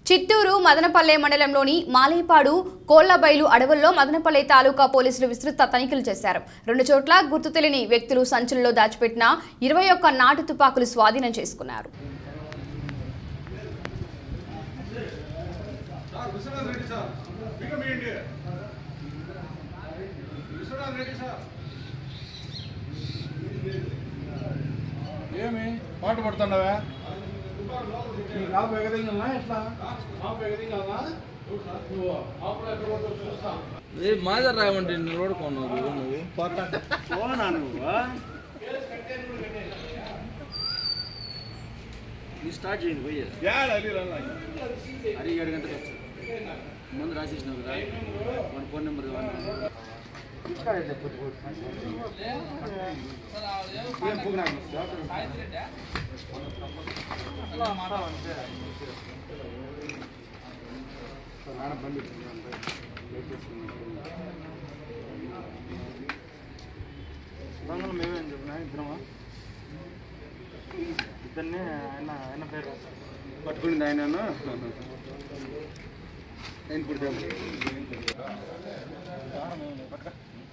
చిత్తూరు మదనపల్లె మండలంలోని మాలేపాడు కోళ్లబైలు అడవుల్లో మదనపల్లె తాలూకా పోలీసులు విస్తృత తనిఖీలు చేశారు రెండు చోట్ల గుర్తు తెలియని వ్యక్తులు సంచుల్లో దాచిపెట్టిన ఇరవై ఒక్క నాటు తుపాకులు స్వాధీనం చేసుకున్నారు సార్ విశ్వనాథ్ రెడ్డి సార్ బిగం ఏంటి విశ్వనాథ్ రెడ్డి సార్ ఏమి పాట పడుతున్నావా నీకు ఆపు ఎగదింగల్నా ఎట్లా ఆపు ఎగదింగల్నా నువ్వు ఆపులో ఎక్కడ పోతావు చూస్తా ఏ మాజర్ రాయమంటే నిలబడుకున్నావు నువ్వు పోనా నువ్వు నీ స్టార్ట్ చేయండి పోయి యాడ్ అది రాలా అరే ఏడు గంటలకు వచ్చి ముందు రాసేసినావు కదా మన ఫోన్ నెంబర్ ఏం పుగ్నాకి రంగులు మేమే అని చెప్పిన ఇద్దరమా ఇద్దరిని ఆయన ఆయన పేరు పట్టుకునింది ఆయనను నేను ఇప్పుడు